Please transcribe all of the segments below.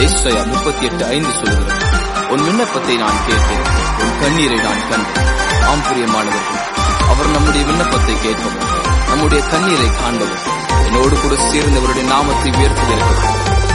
ஏசாயா முப்பத்தி எட்டு ஐந்து சொல்கிறது உன் விண்ணப்பத்தை நான் கேட்டேன் உன் கண்ணீரை நான் கண்டேன் ஆம் பிரியமானவர்கள் அவர் நம்முடைய விண்ணப்பத்தை கேட்பவர் நம்முடைய கண்ணீரை காண்பவர் என்னோடு கூட சேர்ந்தவருடைய நாமத்தை உயர்த்துகிறார்கள்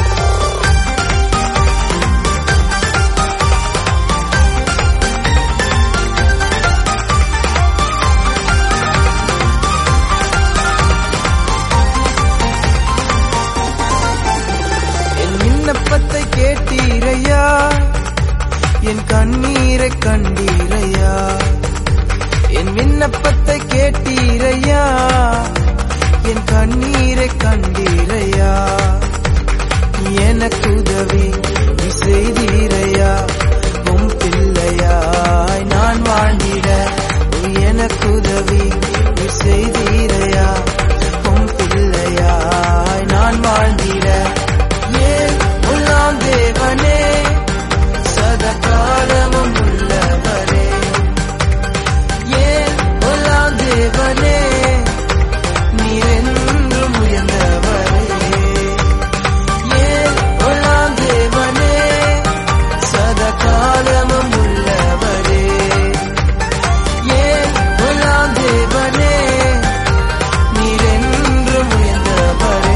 என் விண்ணப்பத்தை கேட்டீரையா என் கண்ணீரை கண்டீரையா என் விண்ணப்பத்தை கேட்டீரையா என் கண்ணீரை கண்டீரையா எனக்கு உதவி நீ செய்தீரையா உம் பிள்ளையாய் நான் வாழ்ந்திட நீ எனக்கு உதவி நீ செய்தீரையா உம் பிள்ளையாய் நான் வாழ்ந்திட ஏன் உள்ளாம் தேவனே சதகாலமும் உள்ளவரே ஏன் உள்ளாம் தேவனே நீரென்றும் உயர்ந்தவரே ஏன் உள்ளாம் தேவனே சதகாலமும் உள்ளவரே ஏன் உள்ளாம் தேவனே நீரென்றும் உயர்ந்தவரே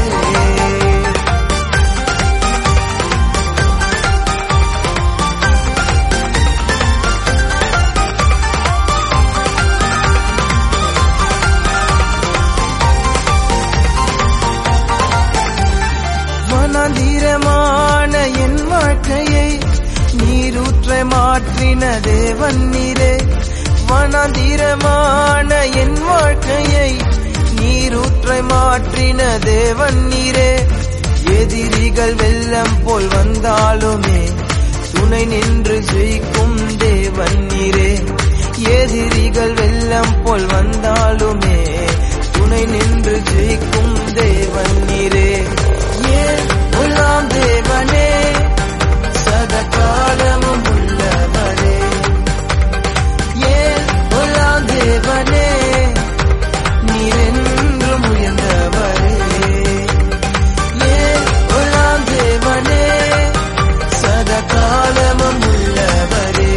மனதீரமான என் வாழ்க்கையை நீரூற்ற மாற்றின தேவன் நீரே மனதீரமான என் வாழ்க்கையை நீரூற்ற மாற்றின தேவன் நீரே எதிரிகள் வெள்ளம் போல் வந்தாலுமே துணை நின்று ஜெயிக்கும் தேவன் நீரே எதிரிகள் வெள்ளம் போல் வந்தாலுமே துணை நின்று ஜெயிக்கும் தேவன் நீரே ஏன் உள்ளாம் தேவனே சதகாலமும் உள்ளவரே ஏன் உள்ளாம் தேவனே நீரென்றும் உயர்ந்தவரே ஏன் உள்ளாம் தேவனே சதகாலமும் உள்ளவரே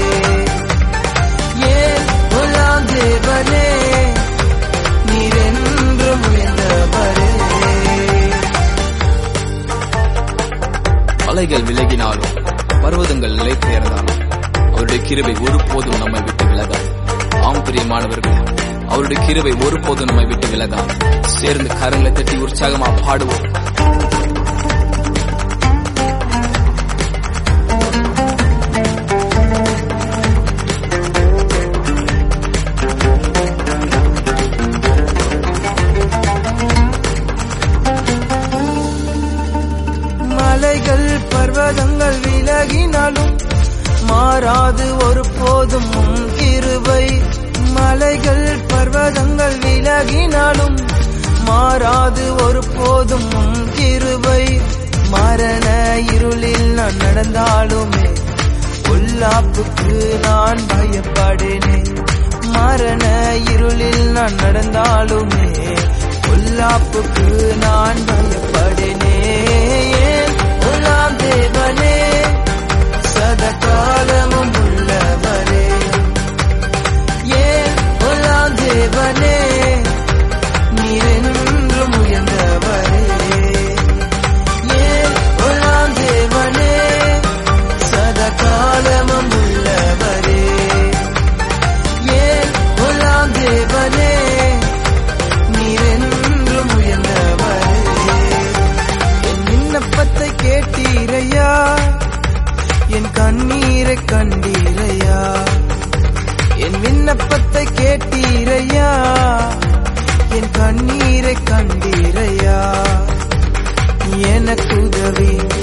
ஏன் உள்ளாம் தேவனே நீரென்றும் உயர்ந்தவரே மலைகள் விலகினாலும் பர்வதங்கள் நிலை பெயர்ந்தாலும் அவருடைய கிருபை ஒருபோதும் நம்மை விட்டு விலகாது ஆம் பிரியமானவர்கள் அவருடைய கிருபை ஒருபோதும் நம்மை விட்டு விலகாது சேர்ந்து கரங்களை தட்டி உற்சாகமா பாடுவோம் மலைகள் பர்வதங்கள் விலகினாலும் மாறாது ஒரு போதும் உம் கிருபை மலைகள் பர்வதங்கள் விலகினாலும் மாறாது ஒரு போதும் உம் கிருபை மரண இருளில் நான் நடந்தாலுமே பொல்லாப்புக்கு நான் பயப்படேனே மரண இருளில் நான் நடந்தாலுமே பொல்லாப்புக்கு நான் பயப்படேனே ஏன் உள்ளாம் தேவனே சதகாலமும் உள்ளவரே ஏன் உள்ளாம் தேவனே நீரென்றும் உயர்ந்தவரே ஏன் உள்ளாம் தேவனே சதகாலமும் உள்ளவரே ஏன் உள்ளாம் தேவனே நீரென்றும் உயர்ந்தவரே என் விண்ணப்பத்தை கேட்டீரையா என் கண்ணீரை கண்டீரையா என் விண்ணப்பத்தை கேட்டீரையா என் கண்ணீரை கண்டீரையா எனக்கு உதவி